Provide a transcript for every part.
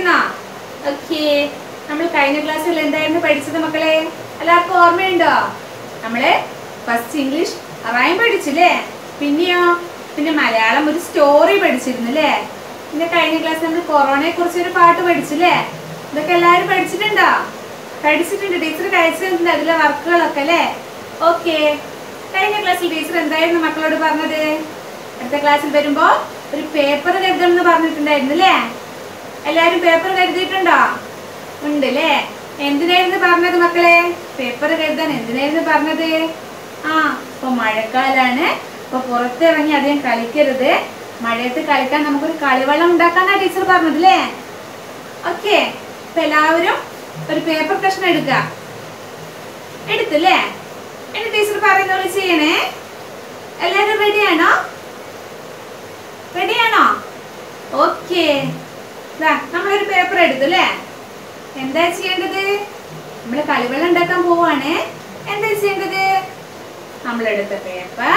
പഠിച്ചിരുന്നോ okay നമ്മൾ കഴിഞ്ഞ ക്ലാസ്സിൽ എന്തായിരുന്നു പഠിച്ചത് മക്കളെ എല്ലാവർക്കും ഓർമ്മയുണ്ടോ നമ്മള് ഫസ്റ്റ് ഇംഗ്ലീഷ് റൈം പഠിച്ചില്ലേ പിന്നെയോ പിന്നെ മലയാളം ഒരു സ്റ്റോറി പഠിച്ചിരുന്നു അല്ലേ പിന്നെ കഴിഞ്ഞ ക്ലാസ്സിൽ നമ്മൾ കൊറോണയെ കുറിച്ച് ഒരു പാട്ട് പഠിച്ചില്ലേ ഇതൊക്കെ എല്ലാവരും പഠിച്ചിട്ടുണ്ടോ പഠിച്ചിട്ടുണ്ട് ടീച്ചർ കഴിച്ചിട്ടുണ്ട് അതിലെ വർക്കുകളൊക്കെ അല്ലേ ഓക്കെ കഴിഞ്ഞ ക്ലാസ്സിൽ ടീച്ചർ എന്തായിരുന്നു മക്കളോട് പറഞ്ഞത് അടുത്ത ക്ലാസ്സിൽ വരുമ്പോ ഒരു പേപ്പർ കരുതണം എന്ന് പറഞ്ഞിട്ടുണ്ടായിരുന്നു അല്ലേ എല്ലാരും പേപ്പർ കരുതിയിട്ടുണ്ടോ ഉണ്ട് അല്ലേ എന്തിനായിരുന്നു പറഞ്ഞത് മക്കളെ പേപ്പർ കരുതാൻ എന്തിനായിരുന്നു പറഞ്ഞത് ആ ഇപ്പൊ മഴക്കാലാണ് ഇപ്പൊ പുറത്തിറങ്ങി അധികം കളിക്കരുത് മഴയത്ത് കളിക്കാൻ നമുക്കൊരു കളിവെള്ളം ഉണ്ടാക്കാന്നാ ടീച്ചർ പറഞ്ഞത് അല്ലേ ഓക്കെ ഇപ്പൊ എല്ലാവരും ഒരു പേപ്പർ കഷ്ണം എടുക്കുക എടുത്തില്ലേ എന്റെ ടീച്ചർ പറയുന്ന പോലെ ചെയ്യണേ എല്ലാവരും റെഡിയാണോ റെഡിയാണോ ഓക്കെ നമ്മളൊരു പേപ്പർ എടുത്തു അല്ലേ എന്താ ചെയ്യേണ്ടത് നമ്മൾ കളിവെള്ളം ഉണ്ടാക്കാൻ പോവാണ് എന്താ ചെയ്യേണ്ടത് നമ്മളെടുത്ത പേപ്പർ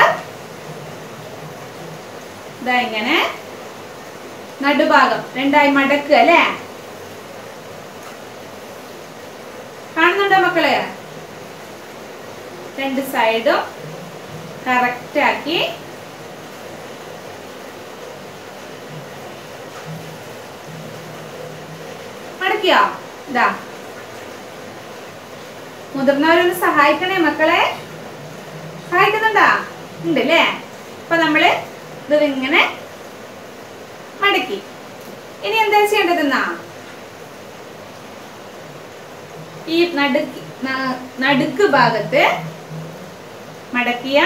ഇതാ ഇങ്ങനെ നടുഭാഗം രണ്ടായി മടക്കുക അല്ലേ കാണുന്നുണ്ടോ മക്കളെ രണ്ട് സൈഡും കറക്റ്റ് ആക്കി മടക്കിയോ ഇതാ മുതിർന്നവരൊന്ന് സഹായിക്കണേ മക്കളെ സഹായിക്കുന്നുണ്ടാ ഉണ്ട് അല്ലേ അപ്പൊ നമ്മള് ഇത് ഇങ്ങനെ മടക്കി ഇനി എന്താ ചെയ്യേണ്ടതെന്നാ ഈ നടുക്ക് ന- നടുക്ക് ഭാഗത്ത് മടക്കിയ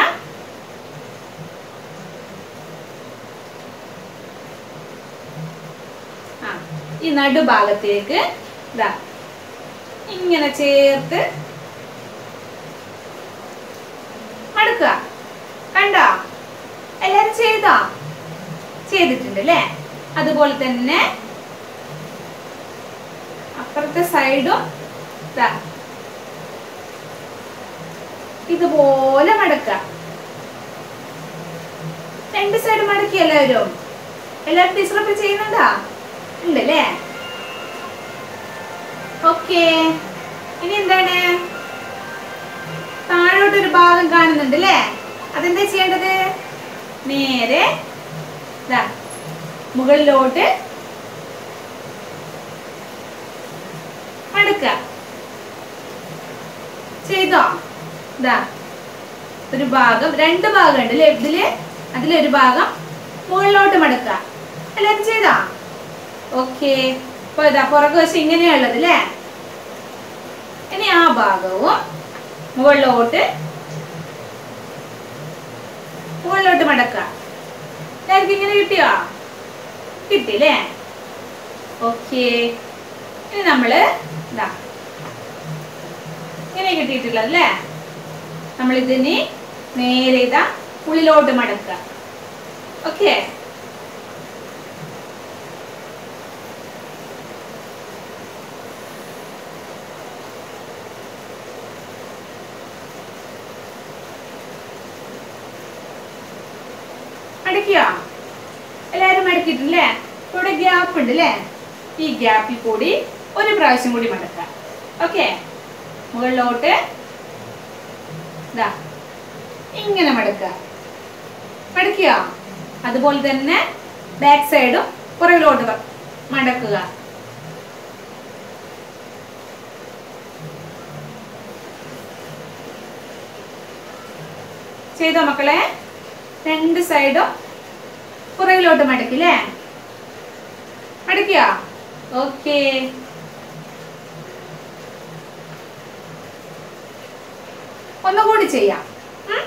ആ ഈ നടുഭാഗത്തേക്ക് ഇതാ ഇങ്ങനെ ചേർത്ത് മടക്കുക കണ്ടോ എല്ലാരും ചെയ്തോ ചെയ്തിട്ടുണ്ട് അല്ലേ അതുപോലെ തന്നെ അപ്പുറത്തെ സൈഡും ദാ ഇതുപോലെ മടക്കുക രണ്ട് സൈഡ് മടക്കി എല്ലാവരും എല്ലാവരും ടീച്ചറൊക്കെ ചെയ്യുന്നുണ്ടോ ഉണ്ട് അല്ലേ ഓക്കെ ഇനി എന്താണ് താഴോട്ടൊരു ഭാഗം കാണുന്നുണ്ട് അല്ലേ അതെന്താ ചെയ്യേണ്ടത് നേരെ ദാ മുകളിലോട്ട് മടക്കുക ചെയ്തോ ഇതാ ഒരു ഭാഗം രണ്ട് ഭാഗം ഉണ്ട് അല്ലേ ഇതില് അതിലൊരു ഭാഗം മുകളിലോട്ട് മടക്കുക എല്ലാവരും ചെയ്തോ ഓക്കെ അപ്പൊ ഇതാ പുറകു വശം ഇങ്ങനെയുള്ളത് അല്ലേ ഇനി ആ ഭാഗവും മുകളിലോട്ട് മുകളിലോട്ട് മടക്കുക എല്ലാവർക്കും ഇങ്ങനെ കിട്ടിയോ കിട്ടില്ലേ ഓക്കെ ഇനി നമ്മള് ഇതാ ഇങ്ങനെ കിട്ടിയിട്ടുള്ളത് അല്ലേ നമ്മൾ ഇതിനി നേരെ ഇതാ ഉള്ളിലോട്ട് മടക്കുക ഓക്കെ മടക്കിയോ എല്ലാരും മടക്കിയിട്ടില്ലേ ഇവിടെ ഗ്യാപ്പ് ഉണ്ട് അല്ലേ ഈ ഗ്യാപ്പിൽ കൂടി ഒരു പ്രാവശ്യം കൂടി മടക്കുക ഓക്കെ മുകളിലോട്ട് ഇതാ ഇങ്ങനെ മടക്കുക മടക്കിയോ അതുപോലെ തന്നെ ബാക്ക് സൈഡും പുറകിലോട്ട് വ- മടക്കുക ചെയ്തോ മക്കളെ രണ്ട് സൈഡും പുറകിലോട്ട് മടക്കില്ലേ മടക്കിയോ ഓക്കേ ഒന്നുകൂടി ചെയ്യാം ഉം?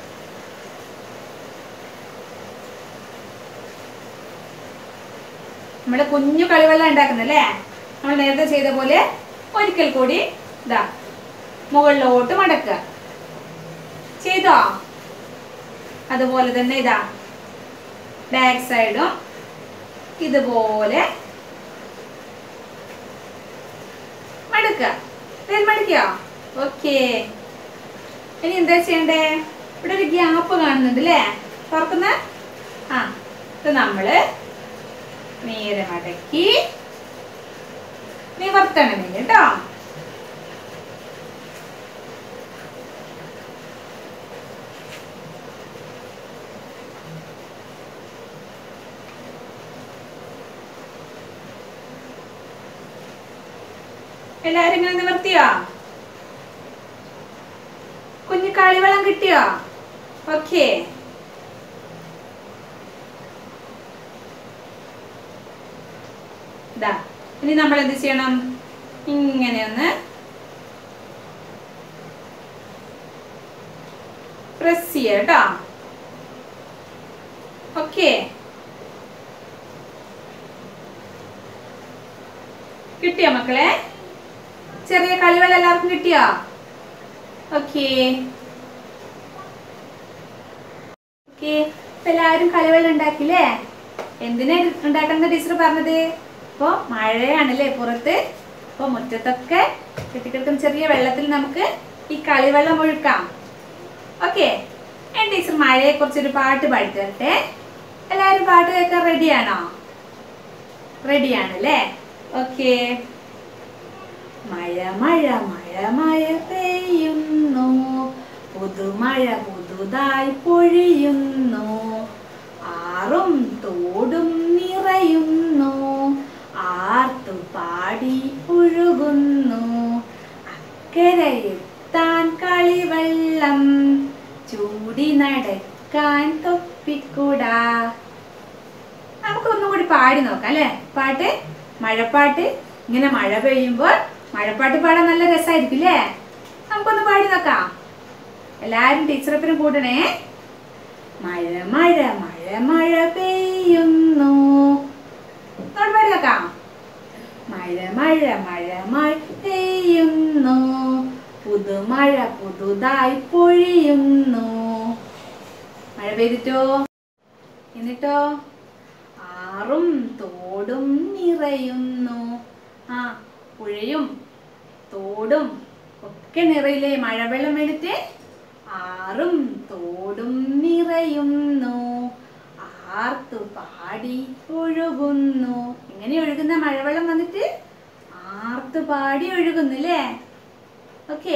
നമ്മള് കുഞ്ഞു കളിവെള്ളം ഉണ്ടാക്കുന്നല്ലേ നമ്മൾ നേരത്തെ ചെയ്ത പോലെ ഒരിക്കൽ കൂടി ഇതാ മുകളിലോട്ട് മടക്കുക ചെയ്തോ അതുപോലെ തന്നെ ഇതാ ബാക്ക് സൈഡും ഇതുപോലെ മടക്കുക വേഗം മടക്കിയോ ഓക്കേ ഇനി എന്താ ചെയ്യണ്ടേ ഇവിടെ ഒരു ഗ്യാപ്പ് കാണുന്നുണ്ട് അല്ലേ തുറക്കുന്ന ആ ഇത് നമ്മള് നേരെ മടക്കി നിർത്തണമേ കേട്ടോ എല്ലാരും ഇങ്ങനെ നിവർത്തിയോ കുഞ്ഞു കളിവെള്ളം കിട്ടിയോ ഓക്കേ ഇതാ ഇനി നമ്മൾ എന്ത് ചെയ്യണം ഇങ്ങനെ ഒന്ന് പ്രസ് ചെയ്യുക കേട്ടോ ഓക്കെ കിട്ടിയോ മക്കളെ ചെറിയ കളിവെള്ളം എല്ലാവർക്കും കിട്ടിയോ ഓക്കേ ഓക്കേ ഇപ്പൊ എല്ലാവരും കളിവെള്ളം ഉണ്ടാക്കില്ലേ എന്തിനാ ഉണ്ടാക്കണമെന്ന് ടീച്ചർ പറഞ്ഞത് ഇപ്പൊ മഴയാണല്ലേ പുറത്ത് അപ്പൊ മുറ്റത്തൊക്കെ കെട്ടിക്കിടക്കുന്ന ചെറിയ വെള്ളത്തിൽ നമുക്ക് ഈ കളിവെള്ളം ഒഴുക്കാം ഓക്കെ ഞാൻ ടീച്ചർ മഴയെ കുറിച്ചൊരു പാട്ട് പാടി തരട്ടെ എല്ലാവരും പാട്ട് കേൾക്കാൻ റെഡിയാണോ റെഡിയാണല്ലേ ഓക്കെ മഴ മഴ മഴ മഴ പെയ്യുന്നു പുതുമഴ പുതുതായി പൊഴിയുന്നു ആറും തോടും നിറയുന്നു ആർത്തു പാടി ഒഴുകുന്നു അക്കരയെത്താൻ കളിവെള്ളം ചൂടി നടക്കാൻ തൊപ്പിക്കൂടാ നമുക്ക് ഒന്നും കൂടി പാടി നോക്കാം അല്ലേ പാട്ട് മഴപ്പാട്ട് ഇങ്ങനെ മഴ പെയ്യുമ്പോൾ മഴപ്പാട്ട് പാടാൻ നല്ല രസമായിരിക്കും അല്ലേ നമുക്കൊന്ന് പാടി നോക്കാം എല്ലാരും ടീച്ചറപ്പിനും കൂട്ടണേ മഴ മഴ മഴ മഴ പെയ്യുന്നു നമ്മൾ പാടി നോക്കാം മഴ മഴ മഴ മഴ പെയ്യുന്നു പുതുമഴ പുതുതായി പൊഴിയുന്നു മഴ പെയ്തിട്ടോ എന്നിട്ടോ ആറും തോടും നിറയുന്നു ആ പുഴയും തോടും ഒക്കെ നിറയില്ലേ മഴവെള്ളം എടുത്ത് ആറും തോടും നിറയുന്നു ആർത്തു പാടി ഒഴുകുന്നു ഇങ്ങനെ ഒഴുകുന്ന മഴവെള്ളം വന്നിട്ട് ആർത്തു പാടി ഒഴുകുന്നു അല്ലേ ഓക്കെ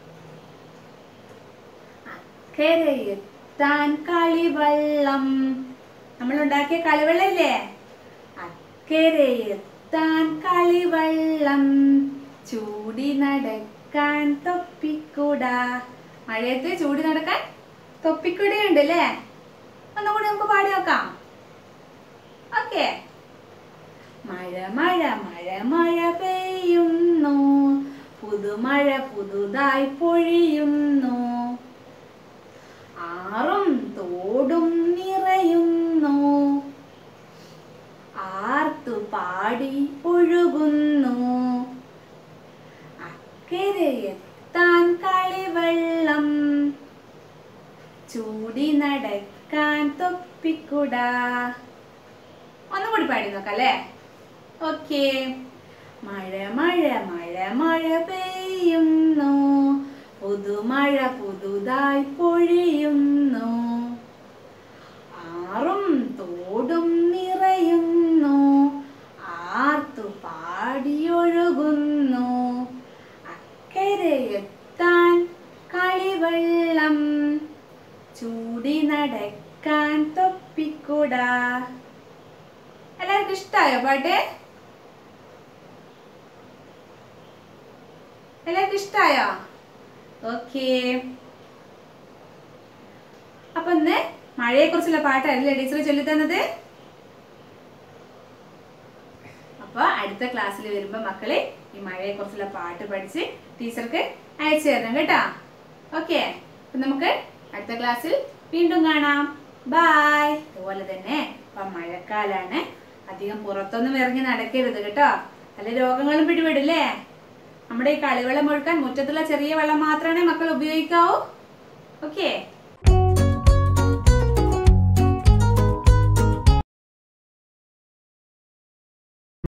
അക്കരയെത്താൻ കളിവെള്ളം നമ്മൾ ഉണ്ടാക്കിയ കളിവെള്ളല്ലേ അക്കരയെത്താൻ കളിവെള്ളം ചൂടി നടക്കാൻ തൊപ്പിക്കൂട മഴയത്ത് ചൂടി നടക്കാൻ തൊപ്പിക്കൂടയുണ്ട് അല്ലേ ഒന്നുകൂടി നമുക്ക് പാടി നോക്കാം ഓക്കെ മഴ മഴ മഴ മഴ പെയ്യുന്നു പുതുമഴ പുതുതായി പൊഴിയുന്നു ആറും തോടും നിറയുന്നു ആർത്തു പാടി ഒഴുകുന്നു അക്കരയെത്താൻ കളിവെള്ളം ചൂടി നടക്കാൻ തൊപ്പിക്കുട ഒന്നുകൂടി പാടി നോക്കാം അല്ലേ ഓക്കെ മഴ മഴ മഴ മഴ പെയ്യുന്നു പുതുമഴ പുതുതായി പൊഴിയുന്നു ആറും തോടും നിറയുന്നു ആർത്തു പാടിയൊഴുകുന്നു അക്കരയെത്താൻ കളിവെള്ളം ചൂടി നടക്കാൻ തൊപ്പിക്കൂട എല്ലാവർക്കും ഇഷ്ടായോ പാട്ട് എല്ലാവർക്കും ഇഷ്ടായോ ഓക്കേ അപ്പൊ ഇന്ന് മഴയെ കുറിച്ചുള്ള പാട്ടായിരുന്നില്ലേ ടീച്ചർ ചൊല്ലി തന്നത് അപ്പൊ അടുത്ത ക്ലാസ്സിൽ വരുമ്പോ മക്കളെ ഈ മഴയെ കുറിച്ചുള്ള പാട്ട് പഠിച്ച് ടീച്ചർക്ക് അയച്ചു തരണം കേട്ടോ ഓക്കെ അപ്പൊ നമുക്ക് അടുത്ത ക്ലാസ്സിൽ വീണ്ടും കാണാം ബായ് അതുപോലെ തന്നെ ഇപ്പൊ മഴക്കാലാണ് അധികം പുറത്തൊന്നും ഇറങ്ങി നടക്കരുത് കേട്ടോ പല രോഗങ്ങളും പിടിപെടില്ലേ നമ്മുടെ ഈ കളിവെള്ളം ഒഴുക്കാൻ മുറ്റത്തുള്ള ചെറിയ വെള്ളം മാത്രമേ മക്കൾ ഉപയോഗിക്കാവൂ ഓക്കെ